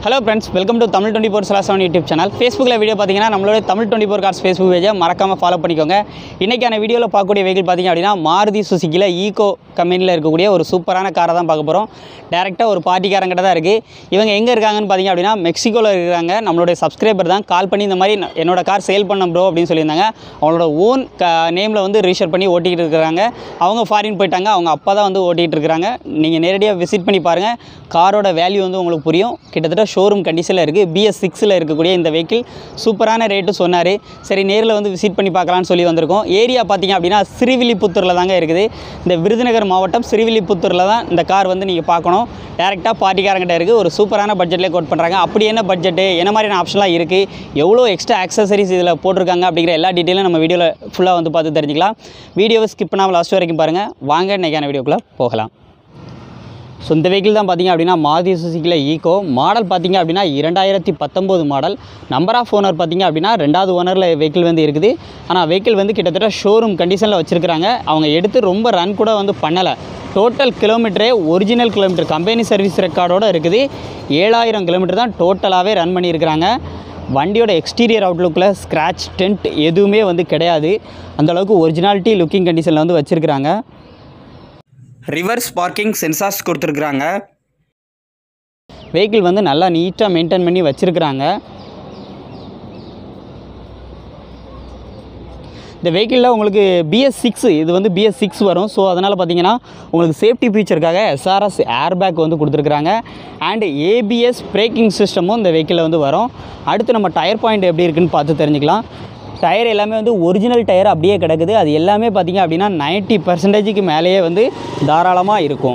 hello friends welcome to Tamil twenty four seven YouTube channel ஃபேஸ்புக்கில் video பார்த்தீங்கன்னா நம்மளோட Tamil twenty four cars Facebook பேஜை மறக்காமல் ஃபாலோ பண்ணிக்கோங்க இன்றைக்கான வீடியோவில் பார்க்கக்கூடிய வெஹிக்கிள் பார்த்தீங்க அப்படின்னா மாருதி சுசுக்கியில் ஈகோ கம்பெனியில் இருக்கக்கூடிய ஒரு சூப்பரான காரை தான் பார்க்க போகிறோம் டேரெக்டாக ஒரு பார்ட்டிக்காரங்கிட்ட தான் இருக்குது இவங்க எங்கே இருக்காங்கன்னு பார்த்தீங்க அப்படின்னா மெக்சிகோவில் இருக்கிறாங்க நம்மளுடைய சப்ஸ்கிரைபர் தான் கால் பண்ணி இந்த மாதிரி நான் என்னோட கார் சேல் பண்ண ப்ரோ அப்படின்னு சொல்லியிருந்தாங்க அவங்களோட ஓன் க நேமில் வந்து ரிஜிஸ்டர் பண்ணி ஓட்டிக்கிட்டு இருக்கிறாங்க அவங்க ஃபாரின் போயிட்டாங்க அவங்க அப்பா தான் வந்து ஓட்டிகிட்டு இருக்கிறாங்க நீங்கள் நேரடியாக விசிட் பண்ணி பாருங்கள் காரோட வேல்யூ வந்து உங்களுக்கு புரியும் கிட்டத்தட்ட ஷோரூம் கண்டிஷனில் இருக்குது பிஎஸ் சிக்ஸில் இருக்கக்கூடிய இந்த வெஹிக்கிள் சூப்பரான ரேட்டு சொன்னார் சரி நேரில் வந்து விசிட் பண்ணி பார்க்கலான்னு சொல்லி வந்திருக்கோம் ஏரியா பார்த்தீங்க அப்படின்னா சிறுவில்லிபுத்தூரில் தாங்க இருக்குது இந்த விருதுநகர் மாவட்டம் சிறுவில்லிபுத்தூரில் தான் இந்த கார் வந்து நீங்கள் பார்க்கணும் டேரெக்டாக பார்ட்டிக்காரங்கிட்ட இருக்குது ஒரு சூப்பரான பட்ஜெட்லேயே கோட் பண்ணுறாங்க அப்படி என்ன பட்ஜெட்டு என்ன மாதிரியான ஆப்ஷன்லாம் இருக்குது எவ்வளோ எக்ஸ்ட்ரா ஆக்சசரிஸ் இதில் போட்டிருக்காங்க அப்படிங்கிற எல்லா டீட்டெயிலும் நம்ம வீடியோவில் ஃபுல்லாக வந்து பார்த்து தெரிஞ்சுக்கலாம் வீடியோவை ஸ்கிப் பண்ணாமல் லாஸ்ட் வரைக்கும் பாருங்கள் வாங்க இன்றைக்கான வீடியோக்குள்ளே போகலாம் ஸோ இந்த வெஹிக்கிள் தான் பார்த்தீங்க அப்படின்னா மாருதி சுசுக்கியில் ஈகோ மாடல் பார்த்தீங்க அப்படின்னா இரண்டாயிரத்தி பத்தொம்போது மாடல் நம்பர் ஆஃப் ஓனர் பார்த்தீங்க அப்படின்னா ரெண்டாவது ஓனரில் வெஹிக்கிள் வந்து இருக்குது ஆனால் வெஹிக்கிள் வந்து கிட்டத்தட்ட ஷோரூம் கண்டிஷனில் வச்சுருக்காங்க அவங்க எடுத்து ரொம்ப ரன் கூட வந்து பண்ணலை டோட்டல் கிலோமீட்டரே ஒரிஜினல் கிலோமீட்டர் கம்பெனி சர்வீஸ் ரெக்கார்டோடு இருக்குது ஏழாயிரம் கிலோமீட்டர் தான் டோட்டலாகவே ரன் பண்ணியிருக்கிறாங்க வண்டியோட எக்ஸ்டீரியர் அவுட்லுக்கில் ஸ்க்ராட்ச் டென்ட் எதுவுமே வந்து கிடையாது அந்தளவுக்கு ஒரிஜினாலிட்டி லுக்கிங் கண்டிஷனில் வந்து வச்சுருக்கிறாங்க ரிவர்ஸ் பார்க்கிங் சென்சார்ஸ் கொடுத்துருக்குறாங்க வெஹிக்கிள் வந்து நல்லா நீட்டாக மெயின்டைன் பண்ணி வச்சுருக்குறாங்க இந்த வெஹிக்கிளில் உங்களுக்கு பிஎஸ் சிக்ஸ் இது வந்து பிஎஸ் சிக்ஸ் வரும் ஸோ அதனால் பார்த்தீங்கன்னா உங்களுக்கு சேஃப்டி ஃபீச்சருக்காக எஸ்ஆர்எஸ் ஏர்பேக் வந்து கொடுத்துருக்குறாங்க அண்ட் ஏபிஎஸ் பிரேக்கிங் சிஸ்டமும் இந்த வெஹிக்கிளில் வந்து வரும் அடுத்து நம்ம டயர் பாயிண்ட் எப்படி இருக்குன்னு பார்த்து தெரிஞ்சுக்கலாம் டயர் எல்லாமே வந்து ஒரிஜினல் டயர் அப்படியே கிடக்குது அது எல்லாமே பார்த்திங்க அப்படின்னா நைன்ட்டி பர்சன்டேஜுக்கு மேலேயே வந்து தாராளமாக இருக்கும்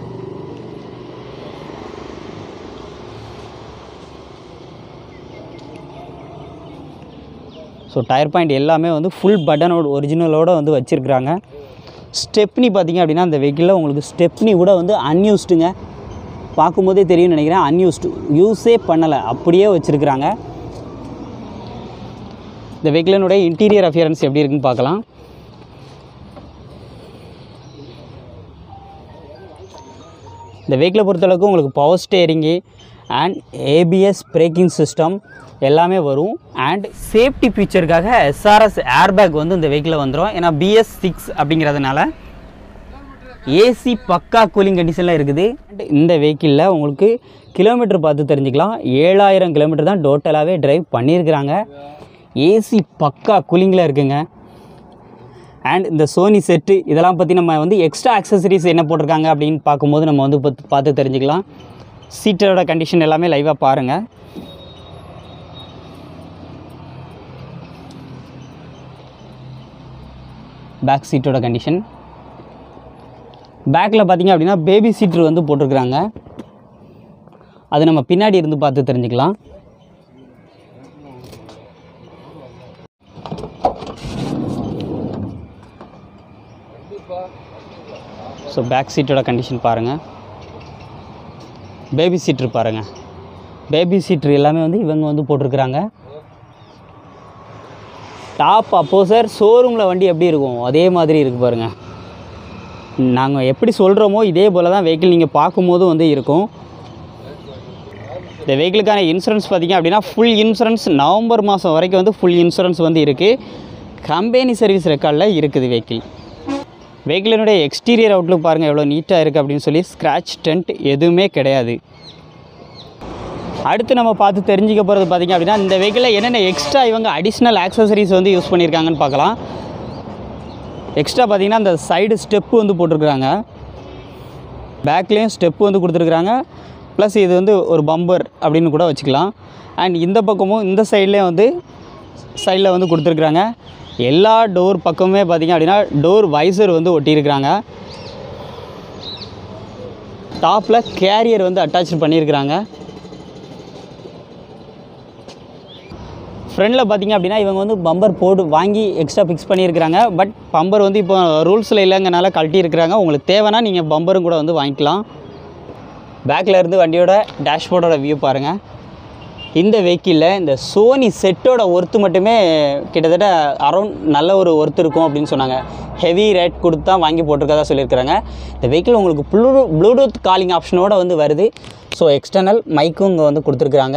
ஸோ டயர் பாயிண்ட் எல்லாமே வந்து ஃபுல் பட்டனோட ஒரிஜினலோடு வந்து வச்சுருக்குறாங்க ஸ்டெப்னி பார்த்திங்க அப்படின்னா அந்த வெஹிக்கிளில் உங்களுக்கு ஸ்டெப்னி கூட வந்து அன்யூஸ்டுங்க பார்க்கும்போதே தெரியும்னு நினைக்கிறேன் அன்யூஸ்டு யூஸே பண்ணலை அப்படியே வச்சுருக்குறாங்க இந்த வெஹிக்கிளினுடைய இன்டீரியர் அஃபியரன்ஸ் எப்படி இருக்குன்னு பார்க்கலாம் இந்த வெஹிக்கிளை பொறுத்தளவுக்கு உங்களுக்கு power steering and ABS braking system எல்லாமே வரும் அண்ட் சேஃப்டி ஃபீச்சருக்காக எஸ்ஆர்எஸ் ஏர்பேக் வந்து இந்த வெஹிக்கிளில் வந்துடும் ஏன்னா பிஎஸ் சிக்ஸ் அப்படிங்கிறதுனால ஏசி பக்கா கூலிங் கண்டிஷனில் இருக்குது And இந்த வெஹிக்கிளில் உங்களுக்கு கிலோமீட்டர் பார்த்து தெரிஞ்சுக்கலாம் ஏழாயிரம் கிலோமீட்டர் தான் டோட்டலாகவே டிரைவ் பண்ணியிருக்கிறாங்க ஏசி பக்கா கூலிங்கில் இருக்குங்க அண்ட் இந்த சோனி செட்டு இதெல்லாம் பற்றி நம்ம வந்து எக்ஸ்ட்ரா ஆக்சசரிஸ் என்ன போட்டிருக்காங்க அப்படின்னு பார்க்கும்போது நம்ம வந்து பார்த்து பார்த்து தெரிஞ்சுக்கலாம் சீட்டரோட கண்டிஷன் எல்லாமே லைவாக பாருங்கள் பேக் சீட்டோட கண்டிஷன் பேக்கில் பார்த்தீங்க அப்படின்னா பேபி சீட்ரு வந்து போட்டிருக்கிறாங்க அது நம்ம பின்னாடி இருந்து பார்த்து தெரிஞ்சுக்கலாம் ஸோ பேக் சீட்டோட கண்டிஷன் பாருங்கள் பேபி சீட்ரு பாருங்கள் பேபி சீட்ரு எல்லாமே வந்து இவங்க வந்து போட்டிருக்கிறாங்க டாப் அப்போசர் ஷோரூமில் வண்டி எப்படி இருக்கும் அதே மாதிரி இருக்குது பாருங்கள் நாங்கள் எப்படி சொல்கிறோமோ இதே போல் தான் வெஹிக்கிள் நீங்கள் பார்க்கும்போதும் வந்து இருக்கும் இந்த வெஹிக்கிளுக்கான இன்சூரன்ஸ் பார்த்திங்க அப்படின்னா ஃபுல் இன்சூரன்ஸ் நவம்பர் மாதம் வரைக்கும் வந்து ஃபுல் இன்சூரன்ஸ் வந்து இருக்குது கம்பெனி சர்வீஸ் ரெக்கார்டில் இருக்குது வெஹிக்கிள் வெஹிக்கிளினுடைய எக்ஸ்டீரியர் அவுட்லுக் பாருங்கள் எவ்வளோ நீட்டாக இருக்குது அப்படின்னு சொல்லி ஸ்க்ராட்ச் டென்ட் எதுவுமே கிடையாது அடுத்து நம்ம பார்த்து தெரிஞ்சுக்க போகிறது பார்த்திங்க அப்படின்னா இந்த வெஹிக்கிளில் என்னென்ன எக்ஸ்ட்ரா இவங்க அடிஷ்னல் ஆக்சசரிஸ் வந்து யூஸ் பண்ணியிருக்காங்கன்னு பார்க்கலாம் எக்ஸ்ட்ரா பார்த்தீங்கன்னா அந்த சைடு ஸ்டெப்பு வந்து போட்டிருக்குறாங்க பேக்லேயும் ஸ்டெப்பு வந்து கொடுத்துருக்குறாங்க ப்ளஸ் இது வந்து ஒரு பம்பர் அப்படின்னு கூட வச்சுக்கலாம் அண்ட் இந்த பக்கமும் இந்த சைட்லேயும் வந்து சைடில் வந்து கொடுத்துருக்குறாங்க எல்லா டோர் பக்கமுமே பார்த்திங்க அப்படின்னா டோர் வைசர் வந்து ஒட்டியிருக்கிறாங்க டாப்பில் கேரியர் வந்து அட்டாச் பண்ணியிருக்கிறாங்க ஃப்ரண்டில் பார்த்தீங்க அப்படின்னா இவங்க வந்து பம்பர் போட்டு வாங்கி எக்ஸ்ட்ரா ஃபிக்ஸ் பண்ணியிருக்கிறாங்க பட் பம்பர் வந்து இப்போ ரூல்ஸில் இல்லைங்கனால கழட்டி இருக்கிறாங்க உங்களுக்கு தேவைன்னா நீங்கள் பம்பரும் கூட வந்து வாங்கிக்கலாம் பேக்கில் இருந்து வண்டியோட டேஷ்போர்டோட வியூ பாருங்கள் இந்த வெஹிக்கிளில் இந்த சோனி செட்டோட ஒர்த்து மட்டுமே கிட்டத்தட்ட அரௌண்ட் நல்ல ஒரு ஒர்த்து இருக்கும் அப்படின்னு சொன்னாங்க ஹெவி ரேட் கொடுத்து தான் வாங்கி போட்டிருக்கதா சொல்லியிருக்கிறாங்க இந்த வெஹிக்கிள் உங்களுக்கு ப்ளூ ப்ளூடூத் காலிங் ஆப்ஷனோட வந்து வருது ஸோ எக்ஸ்டர்னல் மைக்கும் இங்கே வந்து கொடுத்துருக்குறாங்க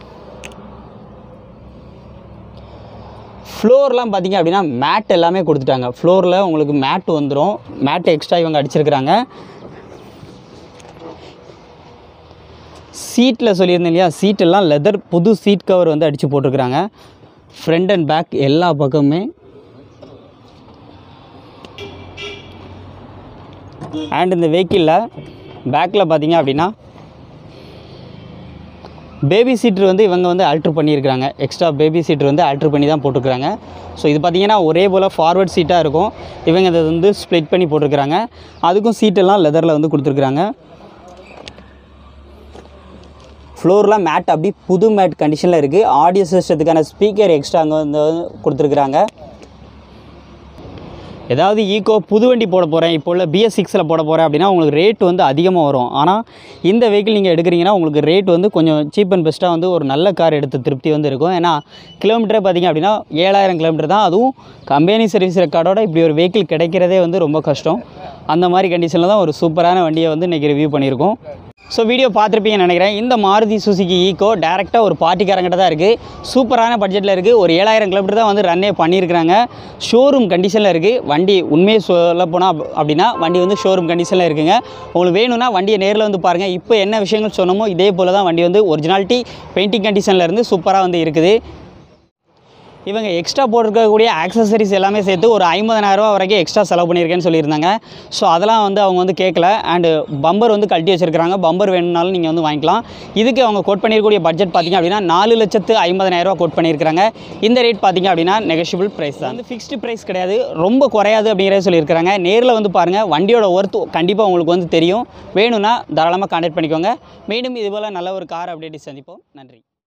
ஃப்ளோர்லாம் பார்த்தீங்க அப்படின்னா மேட் எல்லாமே கொடுத்துட்டாங்க ஃப்ளோரில் உங்களுக்கு மேட் வந்துடும் மேட் எக்ஸ்ட்ரா இவங்க அடிச்சிருக்கிறாங்க சீட்டில் சொல்லியிருந்தேன் இல்லையா சீட்டெல்லாம் லெதர் புது சீட் கவர் வந்து அடித்து போட்டிருக்கிறாங்க ஃப்ரண்ட் அண்ட் பேக் எல்லா பக்கமுமே அண்ட் இந்த வெஹிக்கிளில் பேக்கில் பார்த்தீங்க அப்படின்னா பேபி சீட்ரு வந்து இவங்க வந்து ஆல்ட்ரு பண்ணியிருக்கிறாங்க எக்ஸ்ட்ரா பேபி சீட்ரு வந்து ஆல்ட்ரு பண்ணி தான் போட்டிருக்கிறாங்க ஸோ இது பார்த்தீங்கன்னா ஒரே போல் ஃபார்வர்ட் சீட்டாக இருக்கும் இவங்க அதை வந்து ஸ்ப்ளிட் பண்ணி போட்டிருக்கிறாங்க அதுக்கும் சீட்டெல்லாம் லெதரில் வந்து கொடுத்துருக்குறாங்க ஃப்ளோர்லாம் மேட் அப்படி புது மேட் கண்டிஷனில் இருக்குது ஆடியோ சிஸ்டத்துக்கான ஸ்பீக்கர் எக்ஸ்ட்ரா அங்கே வந்து கொடுத்துருக்குறாங்க ஏதாவது ஈக்கோ புது வண்டி போட போகிறேன் இப்போ உள்ள பிஎஸ் சிக்ஸில் போட போகிறேன் அப்படின்னா உங்களுக்கு ரேட் வந்து அதிகமாக வரும் ஆனால் இந்த வெஹிக்கிள் நீங்கள் எடுக்கிறீங்கன்னா உங்களுக்கு ரேட் வந்து கொஞ்சம் சீப் அண்ட் பெஸ்ட்டாக வந்து ஒரு நல்ல கார் எடுத்த திருப்தி வந்து இருக்கும் ஏன்னா கிலோமீட்டரே பார்த்தீங்க அப்படின்னா ஏழாயிரம் கிலோமீட்டர் தான் அதுவும் கம்பெனி சர்வீஸ் ரெக்கார்டோட இப்படி ஒரு வெஹிக்கிள் கிடைக்கிறதே வந்து ரொம்ப கஷ்டம் அந்த மாதிரி கண்டிஷனில் தான் ஒரு சூப்பரான வண்டியை வந்து இன்றைக்கி ரிவ்யூ பண்ணியிருக்கோம் ஸோ வீடியோ பார்த்துருப்பீங்கன்னு நினைக்கிறேன் இந்த மாருதி சுசுகி ஈக்கோ டேரெக்டாக ஒரு பார்ட்டிக்காரங்கிட்ட தான் இருக்குது சூப்பரான பட்ஜெட்டில் இருக்குது ஒரு ஏழாயிரம் கிலோமீட்டர் தான் வந்து ரன்னே பண்ணியிருக்கிறாங்க ஷோரூம் கண்டிஷனில் இருக்குது வண்டி உண்மையை சொல்ல போனால் அப்படின்னா வண்டி வந்து ஷோரூம் கண்டிஷனில் இருக்குங்க உங்களுக்கு வேணும்னா வண்டியை நேரில் வந்து பாருங்கள் இப்போ என்ன விஷயங்கள் சொன்னோமோ இதே போல் தான் வண்டி வந்து ஒரிஜினாலிட்டி பெயிண்டிங் கண்டிஷனில் இருந்து சூப்பராக வந்து இருக்குது இவங்க எக்ஸ்ட்ரா போட்டிருக்கக்கூடிய ஆக்சசரிஸ் எல்லாமே சேர்த்து ஒரு ஐம்பதனாயிரரூவா வரைக்கும் எக்ஸ்ட்ரா செலவு பண்ணியிருக்கேன்னு சொல்லியிருந்தாங்க ஸோ அதெல்லாம் வந்து அவங்க வந்து கேட்கல அண்டு பம்பர் வந்து கழட்டி வச்சிருக்காங்க பம்பர் வேணும்னாலும் நீங்கள் வந்து வாங்கிக்கலாம் இதுக்கு அவங்க கோட் பண்ணியிருக்கக்கூடிய பட்ஜெட் பார்த்தீங்க அப்படின்னா நாலு லட்சத்து ஐம்பதனாயிரரூவா கோட் பண்ணியிருக்காங்க இந்த ரேட் பார்த்தீங்க அப்படின்னா நெகஷியபிள் ப்ரைஸ் தான் வந்து ஃபிக்ஸ்டு ப்ரைஸ் கிடையாது ரொம்ப குறையாது அப்படிங்கிறத சொல்லியிருக்காங்க நேரில் வந்து பாருங்கள் வண்டியோட ஒர்த் கண்டிப்பாக உங்களுக்கு வந்து தெரியும் வேணும்னா தாராளமாக கான்டாக்ட் பண்ணிக்கோங்க மீண்டும் இதுபோல் நல்ல ஒரு கார் அப்டேட் சந்திப்போம் நன்றி